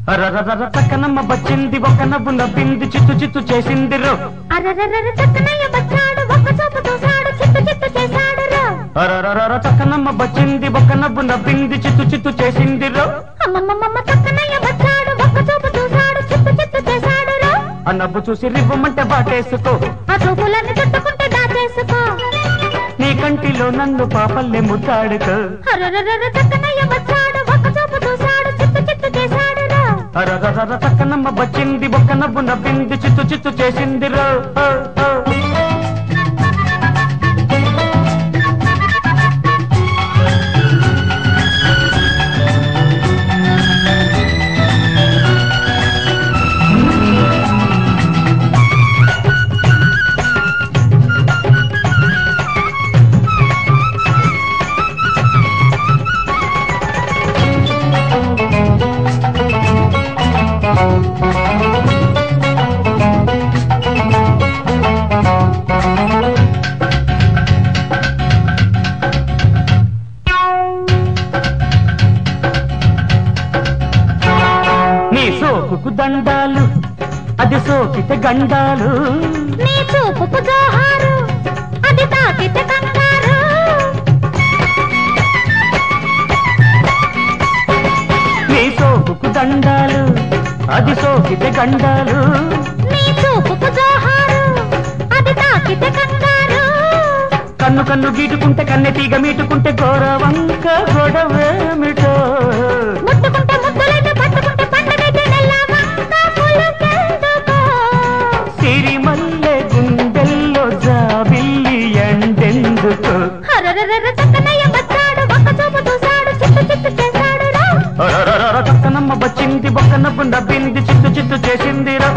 అరరరర చక్కనమ్మ బచ్చింది ఒక నవ్వు నవ్వింది చిత్తు చిత్తు చేసింది రో అరరరర చక్కనయ్య వచ్చాడు ఒక్క చూపు చూశాడు చిత్తు చిత్తు చేశాడు రో అరరరర చక్కనమ్మ బచ్చింది ఒక నవ్వు నవ్వింది చిత్తు చిత్తు చేసింది రో అమ్మమ్మమ్మ చక్కనయ్య వచ్చాడు ఒక్క చూపు చూశాడు చిత్తు చిత్తు చేశాడు రో ఆ నవ్వు చూసి రివ్వమంటే బాటేసుకో ఆ చూపులన్నీ చుట్టుకుంటే దాచేసుకో నీ కంటిలో నన్ను పాపల్లే ముద్దాడుకో అరరరర చక్కనయ్య వచ్చాడు ఒక్క చూపు చూశాడు చిత్తు చిత్తు చేశాడు రో అరరరర చక్కనమ్మ బచ్చింది ఒక నవ్వు నవ్వింది చిత్తు చిత్తు చేసింది రో ఓ, ఓ. నీ సోకుకు దండాలు అది సోకితే గండాలు నీ చూపుకు జోహారు అది తాకితే కంగారు నీ సోకుకు దండాలు అది సోకితే గండాలు నీ చూపుకు జోహారు అది తాకితే కంగారు కన్ను కన్ను గీటుకుంటే కన్నె తీగ మీటుకుంటే గోరవంక గొడవేమిటో ముట్టుకుంటే ముద్దులైతే పట్టుకుంటే పండగైతే నెల్లవంక పులుకెందుకో సిరి మల్లె గుండెల్లో జాబిల్లి ఎండెందుకు హరరరర చక్కనయ్య వచ్చాడు ఒక్క చూపు చూశాడు చిత్తు చిత్తు చేశాడు రా అరరరర చక్కనమ్మ బచ్చింది బొక్క నవ్వు నవ్వింది చిత్తు చిత్తు చేసింది రా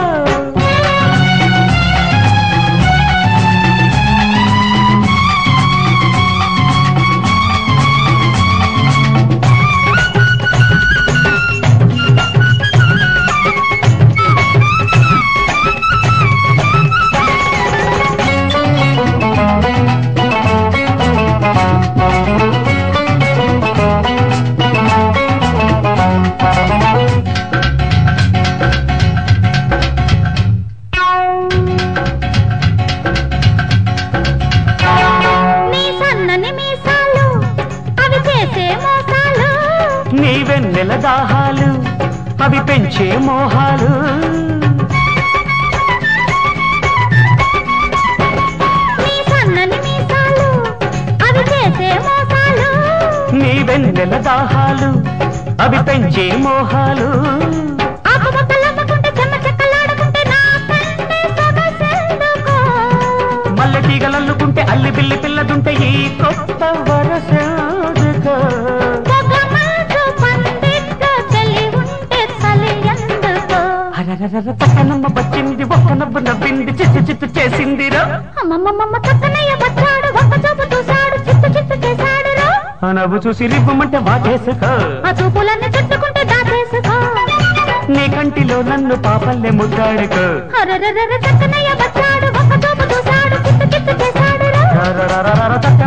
నీ సన్నని మీసాలు అవి చేసే మోసాలు నీ వెన్నెల దాహాలు అవి పెంచే మోహాలు నీ సన్నని మీసాలు అవి చేసే మోసాలు నీ వెన్నెల దాహాలు అవి పెంచే మోహాలు ఆకుముక్కలమ్ముకుంటే చెమ్మ చెక్కలాడుకుంటే నా కన్నే సొగసెందుకో మల్లె తీగలల్లుకుంటే అల్లి బిల్లి పిల్లదుంటే ఈ కొత్త వరసాదుగా పొగమంచు పందిట్గా చెల్లి ఉంటే చలి ఎందుకో అరరరర చక్కనమ్మ వచ్చింది ఒక్క నవ్వు నవ్వింది చిత్తు చిత్తు చేసిందిరా అమ్మమ్మమ్మ చక్కనయ్య వచ్చాడు ఒక్క చూపు చూశాడు చిత్తు చిత్తు చేశాడు రా ఆ నవ్వు చూసి రివ్వమంటే వాటేసుకో ఆ చూపులన్నీ చుట్టుకుంటే దాచేసుకో నీ కంటిలో నన్ను పాపల్లె ముద్దాడుకో హరరరర చక్కనయ్య వచ్చాడు ఒక్క చూపు చూశాడు చిత్తు చిత్తు చేశాడు రా అరరరరర చక్క